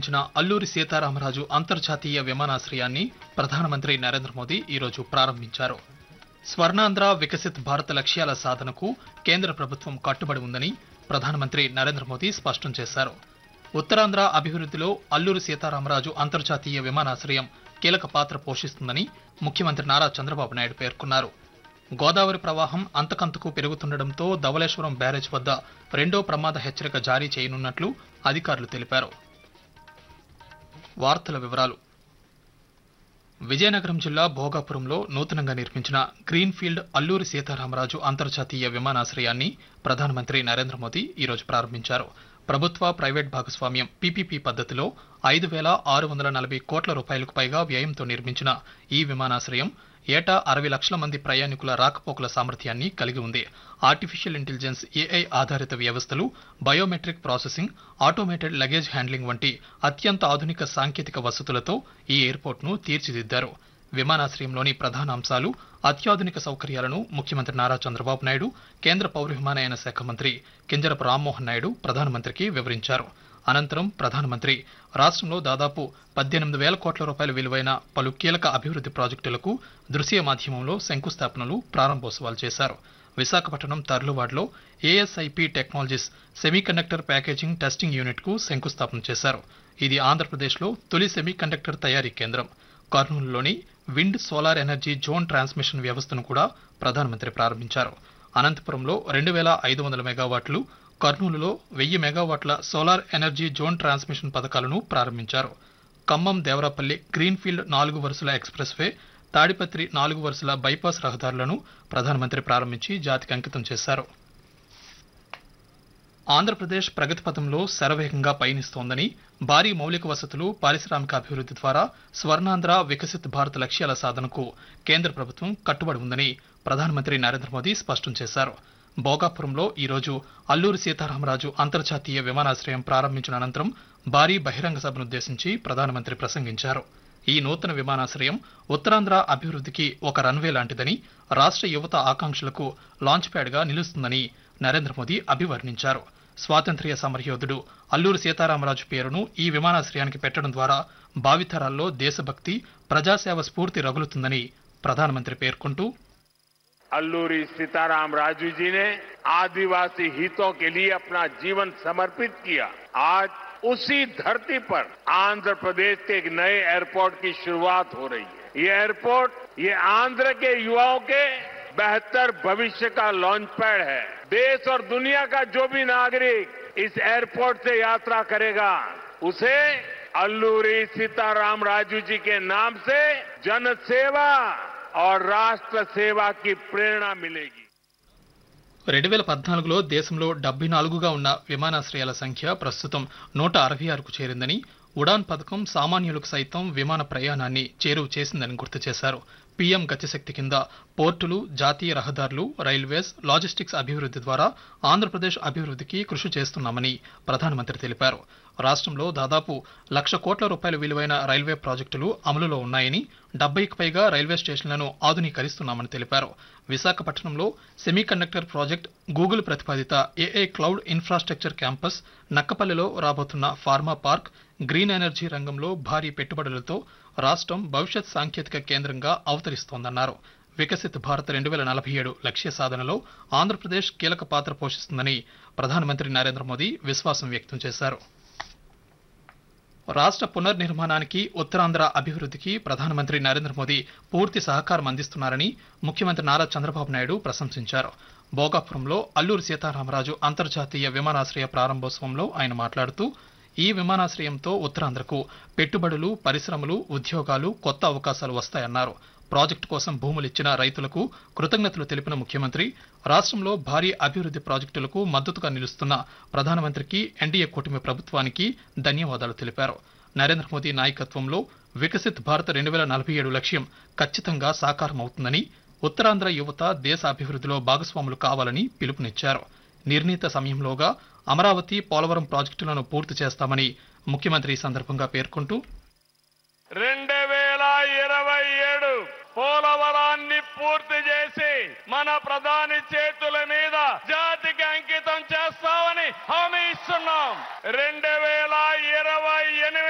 నిర్మించిన అల్లూరి సీతారామరాజు అంతర్జాతీయ విమానాశ్రయాన్ని ప్రధానమంత్రి నరేంద్ర మోదీ ఈరోజు ప్రారంభించారు స్వర్ణాంధ్ర వికసిత్ భారత్ లక్ష్యాల సాధనకు కేంద్ర ప్రభుత్వం కట్టుబడి ఉందని ప్రధానమంత్రి నరేంద్ర మోదీ స్పష్టం చేశారు ఉత్తరాంధ్ర అభివృద్ధిలో అల్లూరి సీతారామరాజు అంతర్జాతీయ విమానాశ్రయం కీలక పాత్ర పోషిస్తుందని ముఖ్యమంత్రి నారా చంద్రబాబు నాయుడు పేర్కొన్నారు గోదావరి ప్రవాహం అంతకంతకు పెరుగుతుండటంతో ధవళేశ్వరం బ్యారేజ్ వద్ద రెండో ప్రమాద హెచ్చరిక జారీ చేయనున్నట్లు అధికారులు తెలిపారు వార్తల వివరాలు విజయనగరం జిల్లా భోగాపురంలో నూతనంగా నిర్మించిన గ్రీన్ఫీల్డ్ అల్లూరి సీతారామరాజు అంతర్జాతీయ విమానాశ్రయాన్ని ప్రధానమంత్రి నరేంద్ర మోదీ ఈరోజు ప్రారంభించారు ప్రభుత్వ ప్రైవేట్ భాగస్వామ్యం పీపీపీ పద్ధతిలో ఐదు వేల ఆరు వందల నలభై కోట్ల రూపాయలకు పైగా వ్యయంతో నిర్మించిన ఈ విమానాశ్రయం ఏటా అరవై లక్షల మంది ప్రయాణికుల రాకపోకల సామర్థ్యాన్ని కలిగి ఉంది ఆర్టిఫిషియల్ ఇంటెలిజెన్స్ ఏఐ ఆధారిత వ్యవస్థలు biometric processing automated luggage handling వంటి అత్యంత ఆధునిక సాంకేతిక వసతులతో ఈ ఎయిర్పోర్ట్ను తీర్చిదిద్దారు విమానాశ్రయంలోని ప్రధాన అంశాలు అత్యాధునిక సౌకర్యాలను ముఖ్యమంత్రి నారా చంద్రబాబు నాయుడు కేంద్ర పౌర విమానయాన శాఖ మంత్రి కింజరపు రామ్మోహన్ నాయుడు ప్రధానమంత్రికి వివరించారు అనంతరం ప్రధానమంత్రి రాష్ట్రంలో దాదాపు పద్దెనిమిది వేల కోట్ల రూపాయల విలువైన పలు కీలక అభివృద్ధి ప్రాజెక్టులకు దృశ్య మాధ్యమంలో శంకుస్థాపనలు ప్రారంభోత్సవాలు చేశారు విశాఖపట్నం తర్లువాడలో A S I P technologies semiconductor packaging testing యూనిట్కు శంకుస్థాపన చేశారు ఇది ఆంధ్రప్రదేశ్లో తొలి సెమీకండక్టర్ తయారీ కేంద్రం కర్నూలులోని wind solar energy zone transmission వ్యవస్థను కూడా ప్రధానమంత్రి ప్రారంభించారు అనంతపురంలో రెండు వేల ఐదు వందల మెగావాట్లు కర్నూలులో వెయ్యి మెగావాట్ల సోలార్ ఎనర్జీ జోన్ ట్రాన్స్మిషన్ పథకాలను ప్రారంభించారు ఖమ్మం దేవరాపల్లి గ్రీన్ఫీల్డ్ నాలుగు వరుసల ఎక్స్ప్రెస్ వే తాడిపత్రి నాలుగు వరుసల బైపాస్ రహదారులను ప్రధానమంత్రి ప్రారంభించి జాతికి అంకితం చేశారు ఆంధ్రప్రదేశ్ ప్రగతి పథంలో శరవేగంగా పయనిస్తోందని భారీ మౌలిక వసతులు పారిశ్రామిక అభివృద్ధి ద్వారా స్వర్ణాంధ్ర వికసిత్ భారత్ లక్ష్యాల సాధనకు కేంద్ర ప్రభుత్వం కట్టుబడి ఉందని ప్రధానమంత్రి నరేంద్ర మోదీ స్పష్టం చేశారు భోగాపురంలో ఈరోజు అల్లూరి సీతారామరాజు అంతర్జాతీయ విమానాశ్రయం ప్రారంభించిన అనంతరం భారీ బహిరంగ సభనుద్దేశించి ప్రధానమంత్రి ప్రసంగించారు ఈ నూతన విమానాశ్రయం ఉత్తరాంధ్ర అభివృద్ధికి ఒక రన్వే లాంటిదని రాష్ట్ర యువత ఆకాంక్షలకు లాంచ్ ప్యాడ్గా నిలుస్తుందని నరేంద్ర మోదీ అభివర్ణించారు స్వాతంత్ర్య సమరయోధుడు అల్లూరి సీతారామరాజు పేరును ఈ విమానాశ్రయానికి పెట్టడం ద్వారా భావితరాల్లో దేశభక్తి ప్రజాసేవ స్ఫూర్తి రగులుతుందని ప్రధానమంత్రి పేర్కొంటూ अल्लूरी सीताराम राजू जी ने आदिवासी हितों के लिए अपना जीवन समर्पित किया आज उसी धरती पर आंध्र प्रदेश के एक नए एयरपोर्ट की शुरुआत हो रही है ये एयरपोर्ट ये आंध्र के युवाओं के बेहतर भविष्य का लॉन्च पैड है देश और दुनिया का जो भी नागरिक इस एयरपोर्ट से यात्रा करेगा उसे अल्लूरी सीताराम राजू जी के नाम से जन सेवा और राष्ट्र सेवा की प्रेरणा मिलेगी రెండు వేల పద్నాలుగులో దేశంలో డెబ్బై నాలుగుగా ఉన్న విమానాశ్రయాల సంఖ్య ప్రస్తుతం నూట అరవై ఆరుకు చేరిందని ఉడాన్ పథకం సామాన్యులకు సైతం విమాన ప్రయాణాన్ని చేరువ చేసిందని గుర్తు చేశారు పీఎం గతిశక్తి కింద పోర్టులు జాతీయ రహదారులు రైల్వేస్ లాజిస్టిక్స్ అభివృద్ధి ద్వారా ఆంధ్రప్రదేశ్ అభివృద్ధికి కృషి చేస్తున్నామని ప్రధానమంత్రి తెలిపారు రాష్ట్రంలో దాదాపు లక్ష కోట్ల రూపాయల విలువైన రైల్వే ప్రాజెక్టులు అమలులో ఉన్నాయని డెబ్బైకి పైగా రైల్వే స్టేషన్లను ఆధునీకరిస్తున్నామని తెలిపారు విశాఖపట్నంలో సెమీకండక్టర్ ప్రాజెక్ట్ గూగుల్ ప్రతిపాదిత ఏఐ క్లౌడ్ ఇన్ఫ్రాస్ట్రక్చర్ క్యాంపస్ నక్కపల్లిలో రాబోతున్న ఫార్మా పార్క్ గ్రీన్ ఎనర్జీ రంగంలో భారీ పెట్టుబడులతో రాష్ట్రం భవిష్యత్ సాంకేతిక కేంద్రంగా అవతరిస్తోందన్నారు వికసిత్ భారత్ రెండు వేల నలభై ఏడు లక్ష్య సాధనలో ఆంధ్రప్రదేశ్ కీలక పాత్ర పోషిస్తుందని ప్రధానమంత్రి నరేంద్ర మోదీ విశ్వాసం వ్యక్తం చేశారు రాష్ట్ర పునర్నిర్మాణానికి ఉత్తరాంధ్ర అభివృద్ధికి ప్రధానమంత్రి నరేంద్ర మోదీ పూర్తి సహకారం అందిస్తున్నారని ముఖ్యమంత్రి నారా చంద్రబాబు నాయుడు ప్రశంసించారు భోగాపురంలో అల్లూరి సీతారామరాజు అంతర్జాతీయ విమానాశ్రయ ప్రారంభోత్సవంలో ఆయన మాట్లాడుతూ ఈ విమానాశ్రయంతో ఉత్తరాంధ్రకు పెట్టుబడులు పరిశ్రమలు ఉద్యోగాలు కొత్త అవకాశాలు వస్తాయన్నారు ప్రాజెక్టు కోసం భూములిచ్చిన రైతులకు కృతజ్ఞతలు తెలిపిన ముఖ్యమంత్రి రాష్ట్రంలో భారీ అభివృద్ధి ప్రాజెక్టులకు మద్దతుగా నిలుస్తున్న ప్రధానమంత్రికి ఎన్డీఏ కూటమి ప్రభుత్వానికి ధన్యవాదాలు తెలిపారు నరేంద్ర మోదీ నాయకత్వంలో వికసిత్ భారత్ రెండు వేల నలభై ఏడు లక్ష్యం ఖచ్చితంగా సాకారమవుతుందని ఉత్తరాంధ్ర యువత దేశ అభివృద్ధిలో భాగస్వాములు కావాలని పిలుపునిచ్చారు నిర్ణీత సమయంలోగా అమరావతి పోలవరం ప్రాజెక్టులను పూర్తి చేస్తామని ముఖ్యమంత్రి ఈ సందర్భంగా పేర్కొంటూ రెండు వేల ఇరవై ఏడు పోలవరాన్ని పూర్తి చేసి మన ప్రధాని చేతుల మీద జాతికి అంకితం చేస్తామని హామీ ఇస్తున్నాం రెండు వేల ఇరవై ఎనిమిది